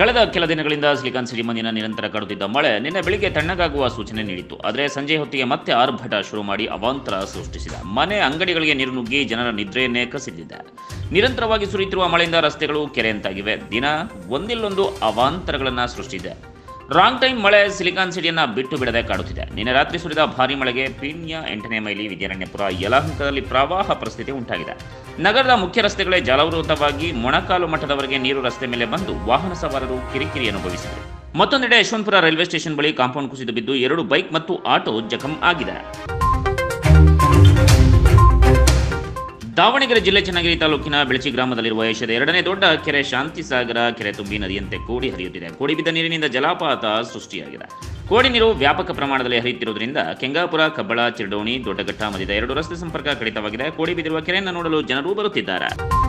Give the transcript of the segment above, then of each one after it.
ಕಳೆದ ಕೆಲ ದಿನಗಳಿಂದ ಸಿಲಿಕಾನ್ ಸಿಟಿ ಮಂದಿನ ನಿರಂತರ ಕಾಡುತ್ತಿದ್ದ ಮಳೆ ನಿನ್ನೆ ಬೆಳಿಗ್ಗೆ ತಣ್ಣಗಾಗುವ ಸೂಚನೆ ನೀಡಿತ್ತು ಆದರೆ ಸಂಜೆ ಹೊತ್ತಿಗೆ ಮತ್ತೆ ಆರ್ಭಟ ಶುರು ಮಾಡಿ ಅವಾಂತರ ಸೃಷ್ಟಿಸಿದೆ ಮನೆ ಅಂಗಡಿಗಳಿಗೆ ನೀರು ನುಗ್ಗಿ ಜನರ ನಿದ್ರೆಯನ್ನೇ ಕಸಿದಿದೆ ನಿರಂತರವಾಗಿ ಸುರಿಯುತ್ತಿರುವ ಮಳೆಯಿಂದ ರಸ್ತೆಗಳು ಕೆರೆಯಂತಾಗಿವೆ ದಿನ ಒಂದಿಲ್ಲೊಂದು ಅವಾಂತರಗಳನ್ನು ಸೃಷ್ಟಿಸಿದೆ ರಾಂಗ್ ಟೈಮ್ ಮಳೆ ಸಿಲಿಕಾನ್ ಸಿಟಿಯನ್ನ ಬಿಟ್ಟು ಬಿಡದೆ ಕಾಡುತ್ತಿದೆ ನಿನ್ನೆ ರಾತ್ರಿ ಸುರಿದ ಭಾರಿ ಮಳೆಗೆ ಪೀಣ್ಯ ಎಂಟನೇ ಮೈಲಿ ವಿದ್ಯಾರಣ್ಯಪುರ ಯಲಹಂಕದಲ್ಲಿ ಪ್ರವಾಹ ಪರಿಸ್ಥಿತಿ ಉಂಟಾಗಿದೆ ನಗರದ ಮುಖ್ಯ ರಸ್ತೆಗಳೇ ಜಲಾವೃತವಾಗಿ ಮೊಣಕಾಲು ಮಟ್ಟದವರೆಗೆ ನೀರು ರಸ್ತೆ ಮೇಲೆ ಬಂದು ವಾಹನ ಸವಾರರು ಕಿರಿಕಿರಿ ಅನುಭವಿಸಿದರು ಮತ್ತೊಂದೆಡೆ ಯಶವಂತಪುರ ರೈಲ್ವೆ ಸ್ಟೇಷನ್ ಬಳಿ ಕಾಂಪೌಂಡ್ ಕುಸಿದು ಬಿದ್ದು ಎರಡು ಬೈಕ್ ಮತ್ತು ಆಟೋ ಜಖಂ ಆಗಿದೆ ದಾವಣಗೆರೆ ಜಿಲ್ಲೆ ಚನ್ನಗಿರಿ ತಾಲೂಕಿನ ಬೆಳಚಿ ಗ್ರಾಮದಲ್ಲಿರುವ ಏಷ್ಯಾದ ಎರಡನೇ ದೊಡ್ಡ ಕೆರೆ ಶಾಂತಿಸಾಗರ ಕೆರೆ ತುಂಬಿ ನದಿಯಂತೆ ಕೋಡಿ ಹರಿಯುತ್ತಿದೆ ಕೋಡಿ ಬಿದ್ದ ನೀರಿನಿಂದ ಜಲಪಾತ ಸೃಷ್ಟಿಯಾಗಿದೆ ಕೋಡಿ ನೀರು ವ್ಯಾಪಕ ಪ್ರಮಾಣದಲ್ಲಿ ಹರಿಯುತ್ತಿರುವುದರಿಂದ ಕೆಂಗಾಪುರ ಕಬ್ಬಳ ಚಿರಡೋಣಿ ದೊಡ್ಡಘಟ್ಟ ಮಧ್ಯದ ಎರಡು ರಸ್ತೆ ಸಂಪರ್ಕ ಕಡಿತವಾಗಿದೆ ಕೋಡಿ ಬಿದ್ದಿರುವ ಕೆರೆಯನ್ನು ನೋಡಲು ಜನರು ಬರುತ್ತಿದ್ದಾರೆ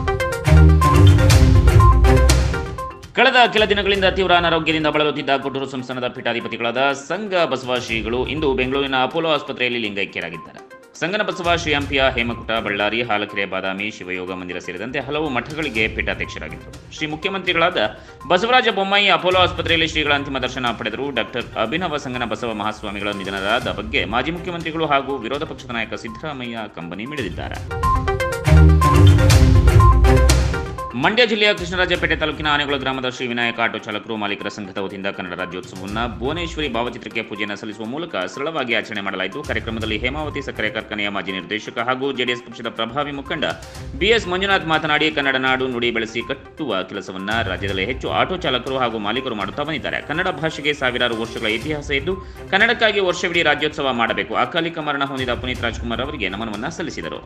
ಕಳೆದ ಕೆಲ ದಿನಗಳಿಂದ ತೀವ್ರ ಅನಾರೋಗ್ಯದಿಂದ ಬಳಲುತ್ತಿದ್ದ ಕೊಟ್ಟೂರು ಸಂಸ್ಥಾನದ ಪೀಠಾಧಿಪತಿಗಳಾದ ಸಂಘ ಬಸವ ಶ್ರೀಗಳು ಇಂದು ಬೆಂಗಳೂರಿನ ಅಪೋಲೋ ಆಸ್ಪತ್ರೆಯಲ್ಲಿ ಲಿಂಗೈಕ್ಯರಾಗಿದ್ದಾರೆ ಸಂಗನ ಬಸವ ಶ್ರೀಯಂಪಿಯ ಹೇಮಕುಟ ಬಳ್ಳಾರಿ ಹಾಲಕೆರೆ ಬಾದಾಮಿ ಶಿವಯೋಗ ಮಂದಿರ ಸೇರಿದಂತೆ ಹಲವು ಮಠಗಳಿಗೆ ಪೀಠಾಧ್ಯಕ್ಷರಾಗಿದ್ದರು ಶ್ರೀ ಮುಖ್ಯಮಂತ್ರಿಗಳಾದ ಬಸವರಾಜ ಬೊಮ್ಮಾಯಿ ಅಪೋಲೋ ಆಸ್ಪತ್ರೆಯಲ್ಲಿ ಶ್ರೀಗಳ ಅಂತಿಮ ದರ್ಶನ ಪಡೆದರು ಡಾಕ್ಟರ್ ಅಭಿನವ ಸಂಗನ ಬಸವ ಮಹಾಸ್ವಾಮಿಗಳ ನಿಧನದ ಬಗ್ಗೆ ಮಾಜಿ ಮುಖ್ಯಮಂತ್ರಿಗಳು ಹಾಗೂ ವಿರೋಧ ಪಕ್ಷದ ನಾಯಕ ಸಿದ್ದರಾಮಯ್ಯ ಕಂಬನಿ ಮಿಡಿದಿದ್ದಾರೆ ಮಂಡ್ಯ ಜಿಲ್ಲೆಯ ಕೃಷ್ಣರಾಜಪೇಟೆ ತಾಲೂಕಿನ ಆನೆಗೊಳ ಗ್ರಾಮದ ಶ್ರೀ ವಿನಾಯಕ ಆಟೋ ಚಾಲಕರು ಮಾಲೀಕರ ಸಂಘದ ವತಿಯಿಂದ ಕನ್ನಡ ರಾಜ್ಯೋತ್ಸವವನ್ನು ಭುವನೇಶ್ವರಿ ಭಾವಚಿತ್ರಕ್ಕೆ ಪೂಜೆಯನ್ನು ಸಲ್ಲಿಸುವ ಮೂಲಕ ಸರಳವಾಗಿ ಆಚರಣೆ ಮಾಡಲಾಯಿತು ಕಾರ್ಯಕ್ರಮದಲ್ಲಿ ಹೇಮಾವತಿ ಸಕ್ಕರೆ ಕಾರ್ಖಾನೆಯ ಮಾಜಿ ನಿರ್ದೇಶಕ ಹಾಗೂ ಜೆಡಿಎಸ್ ಪಕ್ಷದ ಪ್ರಭಾವಿ ಮುಖಂಡ ಬಿಎಸ್ ಮಂಜುನಾಥ್ ಮಾತನಾಡಿ ಕನ್ನಡ ನಾಡು ನುಡಿ ಬೆಳೆಸಿ ಕಟ್ಟುವ ಕೆಲಸವನ್ನ ರಾಜ್ಯದಲ್ಲಿ ಹೆಚ್ಚು ಆಟೋ ಚಾಲಕರು ಹಾಗೂ ಮಾಲೀಕರು ಮಾಡುತ್ತಾ ಬಂದಿದ್ದಾರೆ ಕನ್ನಡ ಭಾಷೆಗೆ ಸಾವಿರಾರು ವರ್ಷಗಳ ಇತಿಹಾಸ ಇದ್ದು ಕನ್ನಡಕ್ಕಾಗಿ ವರ್ಷವಿಡೀ ರಾಜ್ಯೋತ್ಸವ ಮಾಡಬೇಕು ಅಕಾಲಿಕ ಮರಣ ಹೊಂದಿದ ಪುನೀತ್ ರಾಜ್ಕುಮಾರ್ ಅವರಿಗೆ ನಮನವನ್ನ ಸಲ್ಲಿಸಿದರು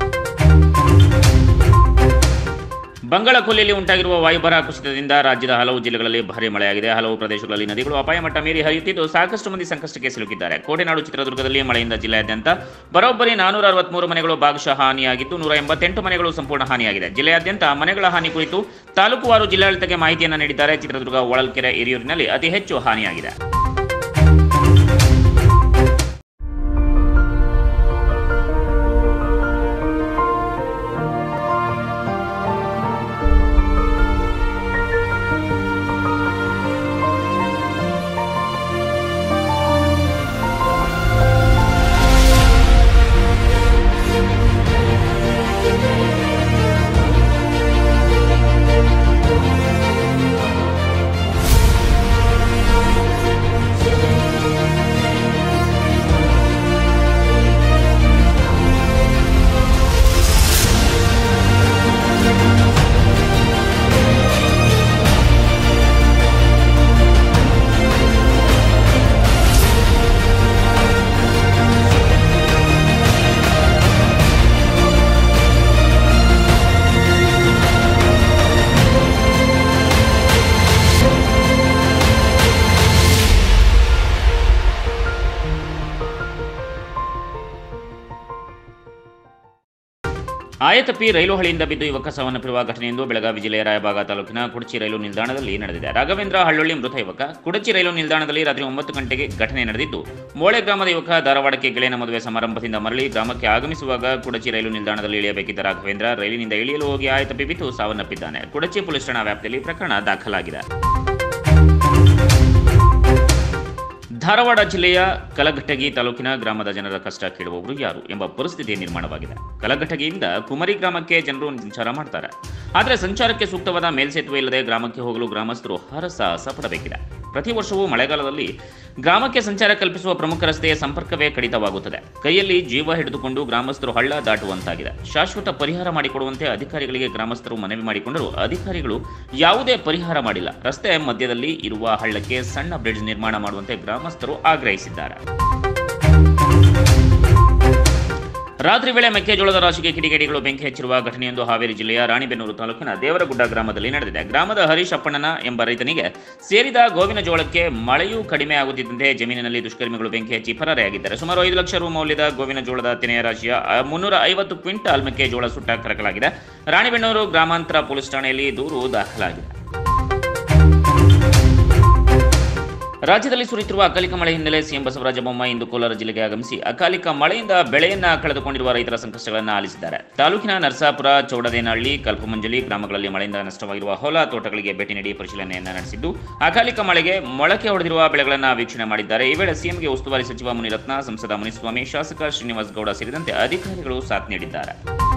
ಬಂಗಾಳ ಕೊಲ್ಲಿಯಲ್ಲಿ ಉಂಟಾಗಿರುವ ವಾಯುಭಾರ ಕುಸಿತದಿಂದ ರಾಜ್ಯದ ಹಲವು ಜಿಲ್ಲೆಗಳಲ್ಲಿ ಭಾರಿ ಮಳೆಯಾಗಿದೆ ಹಲವು ಪ್ರದೇಶಗಳಲ್ಲಿ ನದಿಗಳು ಅಪಾಯ ಮಟ್ಟ ಮೀರಿ ಹರಿಯುತ್ತಿದ್ದು ಸಾಕಷ್ಟು ಮಂದಿ ಸಂಕಷ್ಟಕ್ಕೆ ಸಿಲುಕಿದ್ದಾರೆ ಕೋಟೆನಾಡು ಚಿತ್ರದುರ್ಗದಲ್ಲಿ ಮಳೆಯಿಂದ ಜಿಲ್ಲೆಯಾದ್ಯಂತ ಬರೋಬ್ಬರಿ ನಾನೂರ ಅರವತ್ಮೂರು ಮನೆಗಳು ಭಾಗಶಃ ಹಾನಿಯಾಗಿದ್ದು ನೂರ ಎಂಬತ್ತೆಂಟು ಮನೆಗಳು ಸಂಪೂರ್ಣ ಹಾನಿಯಾಗಿದೆ ಜಿಲ್ಲೆಯಾದ್ಯಂತ ಮನೆಗಳ ಹಾನಿ ಕುರಿತು ತಾಲೂಕುವಾರು ಜಿಲ್ಲಾಡಳಿತಕ್ಕೆ ಮಾಹಿತಿಯನ್ನು ನೀಡಿದ್ದಾರೆ ಚಿತ್ರದುರ್ಗ ಹೊಳಲ್ಕೆರೆ ಹಿರಿಯೂರಿನಲ್ಲಿ ಅತಿ ಹೆಚ್ಚು ಹಾನಿಯಾಗಿದೆ ಆಯತಪ್ಪಿ ರೈಲು ಹಳಿಯಿಂದ ಬಿದ್ದು ಯುವಕ ಸಾವನ್ನಪ್ಪಿರುವ ಘಟನೆಯೊಂದು ಬೆಳಗಾವಿ ಜಿಲ್ಲೆಯ ರಾಯಬಾಗ ತಾಲೂಕಿನ ಕುಡಚಿ ರೈಲು ನಿಲ್ದಾಣದಲ್ಲಿ ನಡೆದಿದೆ ರಾಘವೇಂದ್ರ ಹಳ್ಳೊಳ್ಳಿ ಮೃತ ಯುವಕ ಕುಡಚಿ ರೈಲು ನಿಲ್ದಾಣದಲ್ಲಿ ರಾತ್ರಿ ಒಂಬತ್ತು ಗಂಟೆಗೆ ಘಟನೆ ನಡೆದಿದ್ದು ಮೋಳೆ ಗ್ರಾಮದ ಯುವಕ ಧಾರವಾಡಕ್ಕೆ ಗೆಳೆಯನ ಮದುವೆ ಸಮಾರಂಭದಿಂದ ಮರಳಿ ಗ್ರಾಮಕ್ಕೆ ಆಗಮಿಸುವಾಗ ಕುಡಚಿ ರೈಲು ನಿಲ್ದಾಣದಲ್ಲಿ ಇಳಿಯಬೇಕಿದ್ದ ರಾಘವೇಂದ್ರ ರೈಲಿನಿಂದ ಇಳಿಯಲು ಹೋಗಿ ಆಯತಪ್ಪಿ ಬಿದ್ದು ಸಾವನ್ನಪ್ಪಿದ್ದಾನೆ ಕುಡಚಿ ಪೊಲೀಸ್ ಠಾಣಾ ವ್ಯಾಪ್ತಿಯಲ್ಲಿ ಪ್ರಕರಣ ದಾಖಲಾಗಿದೆ ಧಾರವಾಡ ಜಿಲ್ಲೆಯ ಕಲಘಟಗಿ ತಾಲೂಕಿನ ಗ್ರಾಮದ ಜನರ ಕಷ್ಟ ಕೇಳುವವರು ಯಾರು ಎಂಬ ಪರಿಸ್ಥಿತಿ ನಿರ್ಮಾಣವಾಗಿದೆ ಕಲಘಟಗಿಯಿಂದ ಕುಮರಿ ಗ್ರಾಮಕ್ಕೆ ಜನರು ಸಂಚಾರ ಮಾಡ್ತಾರೆ ಆದರೆ ಸಂಚಾರಕ್ಕೆ ಸೂಕ್ತವಾದ ಮೇಲ್ಸೇತುವೆ ಇಲ್ಲದೆ ಗ್ರಾಮಕ್ಕೆ ಹೋಗಲು ಗ್ರಾಮಸ್ಥರು ಹರಸಾಹಸ ಪಡಬೇಕಿದೆ ಪ್ರತಿ ವರ್ಷವೂ ಮಳೆಗಾಲದಲ್ಲಿ ಗ್ರಾಮಕ್ಕೆ ಸಂಚಾರ ಕಲ್ಪಿಸುವ ಪ್ರಮುಖ ರಸ್ತೆಯ ಸಂಪರ್ಕವೇ ಕಡಿತವಾಗುತ್ತದೆ ಕೈಯಲ್ಲಿ ಜೀವ ಹಿಡಿದುಕೊಂಡು ಗ್ರಾಮಸ್ಥರು ಹಳ್ಳ ದಾಟುವಂತಾಗಿದೆ ಶಾಶ್ವತ ಪರಿಹಾರ ಮಾಡಿಕೊಡುವಂತೆ ಅಧಿಕಾರಿಗಳಿಗೆ ಗ್ರಾಮಸ್ಥರು ಮನವಿ ಮಾಡಿಕೊಂಡರೂ ಅಧಿಕಾರಿಗಳು ಯಾವುದೇ ಪರಿಹಾರ ಮಾಡಿಲ್ಲ ರಸ್ತೆ ಮಧ್ಯದಲ್ಲಿ ಇರುವ ಹಳ್ಳಕ್ಕೆ ಸಣ್ಣ ಬ್ರಿಡ್ಜ್ ನಿರ್ಮಾಣ ಮಾಡುವಂತೆ ಗ್ರಾಮಸ್ಥರು ಆಗ್ರಹಿಸಿದ್ದಾರೆ ರಾತ್ರಿ ವೇಳೆ ಮೆಕ್ಕೆಜೋಳದ ರಾಶಿಗೆ ಕಿಡಿಗೇಡಿಗಳು ಬೆಂಕಿ ಹಚ್ಚಿರುವ ಘಟನೆಯೊಂದು ಹಾವೇರಿ ಜಿಲ್ಲೆಯ ರಾಣಿಬೆನ್ನೂರು ತಾಲೂಕಿನ ದೇವರಗುಡ್ಡ ಗ್ರಾಮದಲ್ಲಿ ನಡೆದಿದೆ ಗ್ರಾಮದ ಹರೀಶ್ ಅಪ್ಪಣ್ಣನ ಎಂಬ ರೈತನಿಗೆ ಸೇರಿದ ಗೋವಿನ ಜೋಳಕ್ಕೆ ಮಳೆಯೂ ಕಡಿಮೆ ಆಗುತ್ತಿದ್ದಂತೆ ಜಮೀನಿನಲ್ಲಿ ದುಷ್ಕರ್ಮಿಗಳು ಬೆಂಕಿ ಹಚ್ಚಿ ಪರಾರಿಯಾಗಿದ್ದಾರೆ ಸುಮಾರು ಐದು ಲಕ್ಷ ರು ಮೌಲ್ಯದ ಗೋವಿನ ಜೋಳದ ತೆನೆಯ ರಾಶಿಯ ಆ, ಮುನ್ನೂರ ಐವತ್ತು ಕ್ವಿಂಟಾಲ್ ಮೆಕ್ಕೆಜೋಳ ಸುಟ್ಟ ಕರಕಲಾಗಿದೆ ರಾಣಿಬೆನ್ನೂರು ಗ್ರಾಮಾಂತರ ಪೊಲೀಸ್ ಠಾಣೆಯಲ್ಲಿ ದೂರು ದಾಖಲಾಗಿದೆ ರಾಜ್ಯದಲ್ಲಿ ಸುರಿಯುತ್ತಿರುವ ಅಕಾಲಿಕ ಮಳೆ ಹಿನ್ನೆಲೆ ಸಿಎಂ ಬಸವರಾಜ ಬೊಮ್ಮಾಯಿ ಇಂದು ಕೋಲಾರ ಜಿಲ್ಲೆಗೆ ಆಗಮಿಸಿ ಅಕಾಲಿಕ ಮಳೆಯಿಂದ ಬೆಳೆಯನ್ನ ಕಳೆದುಕೊಂಡಿರುವ ರೈತರ ಸಂಕಷ್ಟಗಳನ್ನು ಆಲಿಸಿದ್ದಾರೆ ತಾಲೂಕಿನ ನರಸಾಪುರ ಚೌಡದೇನಹಳ್ಳಿ ಕಲ್ಪಮಂಜಲಿ ಗ್ರಾಮಗಳಲ್ಲಿ ಮಳೆಯಿಂದ ನಷ್ಟವಾಗಿರುವ ಹೊಲ ತೋಟಗಳಿಗೆ ಭೇಟಿ ನೀಡಿ ಪರಿಶೀಲನೆಯನ್ನ ನಡೆಸಿದ್ದು ಅಕಾಲಿಕ ಮಳೆಗೆ ಮೊಳಕೆ ಹೊಡೆದಿರುವ ಬೆಳೆಗಳನ್ನು ವೀಕ್ಷಣೆ ಮಾಡಿದ್ದಾರೆ ಈ ವೇಳೆ ಸಿಎಂಗೆ ಉಸ್ತುವಾರಿ ಸಚಿವ ಮುನಿರತ್ನ ಸಂಸದ ಮುನಿಸ್ವಾಮಿ ಶಾಸಕ ಶ್ರೀನಿವಾಸ್ ಗೌಡ ಸೇರಿದಂತೆ ಅಧಿಕಾರಿಗಳು ಸಾಥ್ ನೀಡಿದ್ದಾರೆ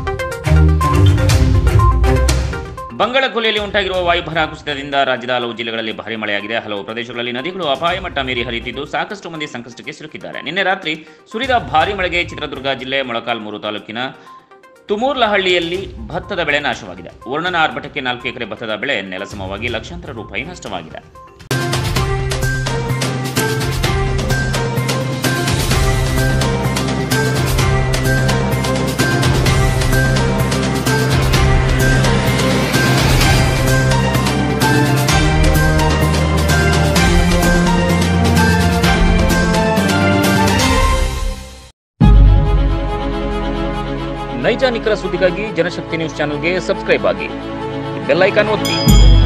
ಬಂಗಾಳ ಕೊಲ್ಲಿಯಲ್ಲಿ ಉಂಟಾಗಿರುವ ವಾಯುಭಾರ ಕುಸಿತದಿಂದ ರಾಜ್ಯದ ಹಲವು ಜಿಲ್ಲೆಗಳಲ್ಲಿ ಭಾರಿ ಮಳೆಯಾಗಿದೆ ಹಲವು ಪ್ರದೇಶಗಳಲ್ಲಿ ನದಿಗಳು ಅಪಾಯ ಮಟ್ಟ ಮೀರಿ ಹರಿಯುತ್ತಿದ್ದು ಸಾಕಷ್ಟು ಮಂದಿ ಸಂಕಷ್ಟಕ್ಕೆ ಸಿಲುಕಿದ್ದಾರೆ ನಿನ್ನೆ ರಾತ್ರಿ ಸುರಿದ ಭಾರಿ ಮಳೆಗೆ ಚಿತ್ರದುರ್ಗ ಜಿಲ್ಲೆ ಮೊಳಕಾಲ್ಮೂರು ತಾಲೂಕಿನ ತುಮೂರ್ಲಹಳ್ಳಿಯಲ್ಲಿ ಭತ್ತದ ಬೆಳೆ ನಾಶವಾಗಿದೆ ವರ್ಣನ ಆರ್ಭಟಕ್ಕೆ ನಾಲ್ಕು ಎಕರೆ ಭತ್ತದ ಬೆಳೆ ನೆಲಸಮವಾಗಿ ಲಕ್ಷಾಂತರ ರೂಪಾಯಿ ನಷ್ಟವಾಗಿದೆ ನೈಜ ನಿಖರ ಸುದ್ದಿಗಾಗಿ ಜನಶಕ್ತಿ ನ್ಯೂಸ್ ಚಾನೆಲ್ಗೆ ಸಬ್ಸ್ಕ್ರೈಬ್ ಆಗಿ ಬೆಲ್ ಐಕಾನ್ ಒತ್ತಿ